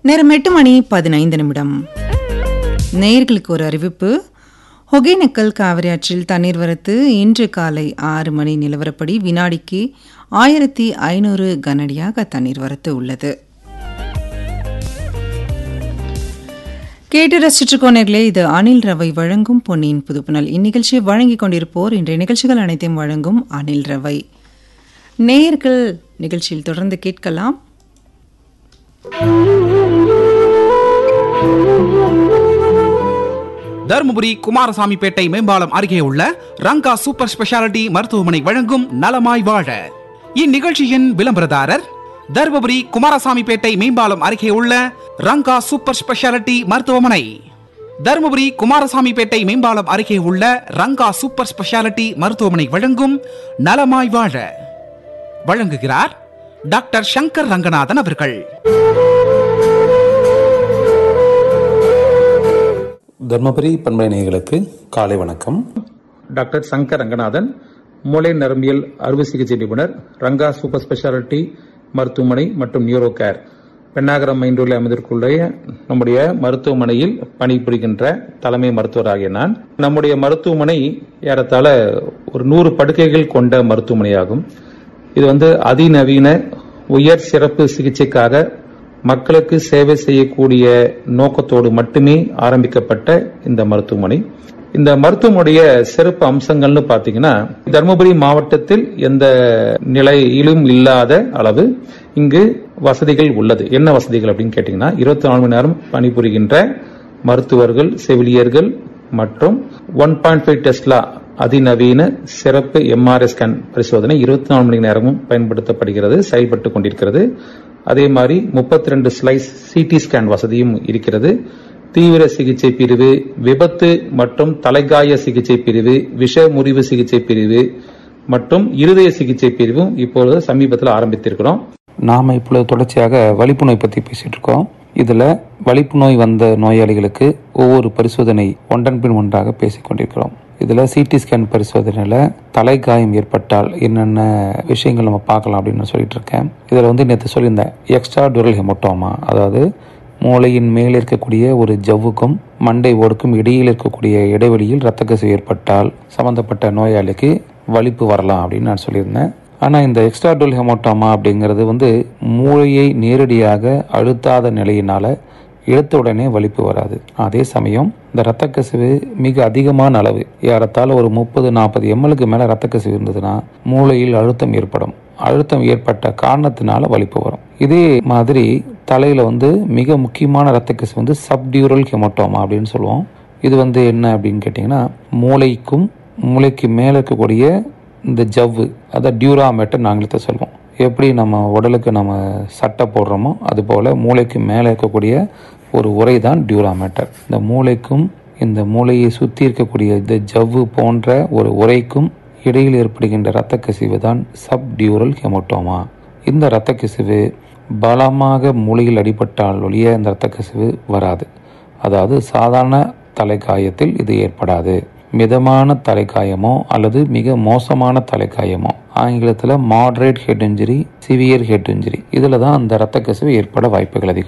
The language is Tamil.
நேரம் எட்டு மணி பதினைந்து நிமிடம் நேயர்களுக்கு ஒரு அறிவிப்பு ஒகேனக்கல் காவிரி ஆற்றில் தண்ணீர் வரத்து இன்று காலை ஆறு மணி நிலவரப்படி வினாடிக்கு ஆயிரத்தி ஐநூறு கனடியாக தண்ணீர் வரத்து உள்ளது கேட்டு ரசிச்சுக்கோனர்களே இது அனில் ரவை வழங்கும் பொன்னியின் புதுப்புணல் இந்நிகழ்ச்சியை வழங்கிக் கொண்டிருப்போர் இன்றைய நிகழ்ச்சிகள் அனைத்தையும் வழங்கும் அனில் ரவை நேயர்கள் நிகழ்ச்சியில் தொடர்ந்து கேட்கலாம் தருமபுரி குமாரசாமிப்பேட்டை மேம்பாலம் அருகே உள்ள ரங்கா சூப்பர் ஸ்பெஷாலிட்டி மருத்துவமனை வழங்கும் நலமாய் வாழ இந்நிகழ்ச்சியின் விளம்பரதாரர் தருமபுரி குமாரசாமிப்பேட்டை மேம்பாலம் அருகே உள்ள ரங்கா சூப்பர் ஸ்பெஷாலிட்டி மருத்துவமனை தருமபுரி குமாரசாமிப்பேட்டை மேம்பாலம் அருகே உள்ள ரங்கா சூப்பர் ஸ்பெஷாலிட்டி மருத்துவமனை வழங்கும் நலமாய் வாழ வழங்குகிறார் டாக்டர் சங்கர் ரங்கநாதன் அவர்கள் தர்மபுரி பண்பலை நேயர்களுக்கு காலை வணக்கம் டாக்டர் சங்கர் ரங்கநாதன் மூளை நரம்பியல் அறுவை சிகிச்சை நிபுணர் ரங்கா சூப்பர் ஸ்பெஷாலிட்டி மருத்துவமனை மற்றும் நியூரோ கேர் பெண்ணாகரம் மைண்டூரில் அமைந்திருக்குள்ள நம்முடைய மருத்துவமனையில் பணிபுரிகின்ற தலைமை மருத்துவராகிய நான் நம்முடைய மருத்துவமனை ஏறத்தாழ ஒரு நூறு படுக்கைகள் கொண்ட மருத்துவமனையாகும் இது வந்து அதிநவீன உயர் சிறப்பு சிகிச்சைக்காக மக்களுக்கு சேவை செய்யக்கூடிய நோக்கத்தோடு மட்டுமே ஆரம்பிக்கப்பட்ட இந்த மருத்துவமனை இந்த மருத்துவமனைய சிறப்பு அம்சங்கள்னு பாத்தீங்கன்னா தருமபுரி மாவட்டத்தில் எந்த நிலையிலும் இல்லாத அளவு இங்கு வசதிகள் உள்ளது என்ன வசதிகள் அப்படின்னு கேட்டீங்கன்னா இருபத்தி நாலு மணி நேரம் பணிபுரிகின்ற மருத்துவர்கள் செவிலியர்கள் மற்றும் ஒன் பாயிண்ட் ஃபைவ் டெஸ்லா அதிநவீன சிறப்பு எம்ஆர்ஐ ஸ்கேன் பரிசோதனை இருபத்தி நாலு மணி நேரமும் பயன்படுத்தப்படுகிறது செயல்பட்டு கொண்டிருக்கிறது அதே மாதிரி முப்பத்தி ரெண்டு ஸ்லைஸ் சிடி ஸ்கேன் வசதியும் இருக்கிறது தீவிர சிகிச்சை பிரிவு விபத்து மற்றும் தலைகாய சிகிச்சை பிரிவு விஷ முறிவு சிகிச்சை பிரிவு மற்றும் இருதய சிகிச்சை பிரிவும் இப்பொழுது சமீபத்தில் ஆரம்பித்திருக்கிறோம் நாம இப்பொழுது தொடர்ச்சியாக வலிப்பு நோய் பற்றி பேசிட்டு இருக்கோம் இதுல வலிப்பு நோய் வந்த நோயாளிகளுக்கு ஒவ்வொரு பரிசோதனை ஒன்றன் பின் ஒன்றாக பேசிக் கொண்டிருக்கிறோம் இதுல சிடி ஸ்கேன் பரிசோதனையில தலைகாயம் ஏற்பட்டால் என்னென்ன விஷயங்கள் நம்ம பார்க்கலாம் அப்படின்னு நான் சொல்லிட்டு இருக்கேன் இதுல வந்து நேற்று சொல்லியிருந்தேன் எக்ஸ்ட்ரா டூரல் ஹெமோட்டோமா அதாவது மூளையின் மேல் இருக்கக்கூடிய ஒரு ஜவ்வுக்கும் மண்டை ஓடுக்கும் இடையில் இருக்கக்கூடிய இடைவெளியில் இரத்த கசிவு ஏற்பட்டால் சம்பந்தப்பட்ட நோயாளிக்கு வலிப்பு வரலாம் அப்படின்னு நான் சொல்லியிருந்தேன் ஆனால் இந்த எக்ஸ்ட்ராடோல் ஹெமோட்டோமா அப்படிங்கிறது வந்து மூளையை நேரடியாக அழுத்தாத நிலையினால இழுத்த உடனே வலிப்பு வராது அதே சமயம் இந்த இரத்த கசிவு மிக அதிகமான அளவு ஏறத்தாழ ஒரு முப்பது நாற்பது எம்எல்க்கு மேலே இரத்த கசிவு இருந்ததுன்னா மூளையில் அழுத்தம் ஏற்படும் அழுத்தம் ஏற்பட்ட காரணத்தினால வலிப்பு வரும் இதே மாதிரி தலையில் வந்து மிக முக்கியமான இரத்த கசிவு வந்து சப்டியூரல் ஹெமோட்டோமா அப்படின்னு சொல்லுவோம் இது வந்து என்ன அப்படின்னு கேட்டிங்கன்னா மூளைக்கும் மூளைக்கு மேலே இருக்கக்கூடிய இந்த ஜவ்வு அதை டியூராமேட்டர் ஆங்கிலத்தை சொல்லுவோம் எப்படி நம்ம உடலுக்கு நம்ம சட்டை போடுறோமோ அது போல் மூளைக்கு மேலே இருக்கக்கூடிய ஒரு உரை தான் டியூராமேட்டர் இந்த மூளைக்கும் இந்த மூளையை சுற்றி இருக்கக்கூடிய இந்த ஜவ்வு போன்ற ஒரு உரைக்கும் இடையில் ஏற்படுகின்ற இரத்த கசிவு தான் சப் டியூரல் ஹெமோட்டோமா இந்த இரத்த கசிவு பலமாக மூளையில் அடிபட்டால் ஒழிய இந்த இரத்த கசிவு வராது அதாவது சாதாரண தலைக்காயத்தில் இது ஏற்படாது மிதமான தலைக்காயமோ அல்லது மிக மோசமான தலைக்காயமோ ஆங்கிலத்தில் moderate head injury severe head injury இதில் தான் அந்த இரத்த கசிவு ஏற்பட வாய்ப்புகள் அதிகம்